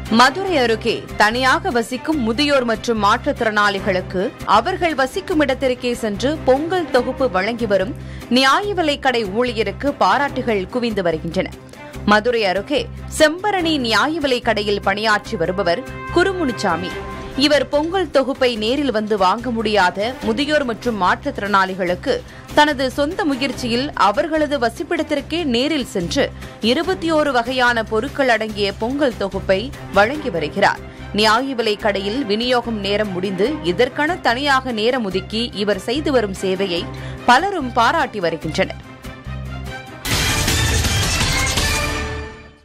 மதுரை அருகே தனியாக வசிக்கும் முதியோர் மற்றும் மாற்றுத்திறனாளிகளுக்கு அவர்கள் வசிக்கும் இடத்திற்கே சென்று பொங்கல் தொகுப்பு வழங்கி வரும் நியாய விலைக் கடை ஊழியருக்கு பாராட்டுகள் குவிந்து வருகின்றன மதுரை அருகே செம்பரணி நியாய விலைக் கடையில் பணியாற்றி வருபவர் குருமுனிச்சாமி இவர் பொங்கல் தொகுப்பை நேரில் வந்து வாங்க முடியாத முதியோர் மற்றும் மாற்றுத்திறனாளிகளுக்கு தனது சொந்த முயற்சியில் அவர்களது வசிப்பிடத்திற்கே நேரில் சென்று இருபத்தி ஓரு வகையான பொருட்கள் அடங்கிய பொங்கல் தொகுப்பை வழங்கி வருகிறார் நியாய விலைக் கடையில் விநியோகம் நேரம் முடிந்து இதற்கென தனியாக நேரம் ஒதுக்கி இவர் செய்து வரும் சேவையை பலரும் பாராட்டி வருகின்றனர்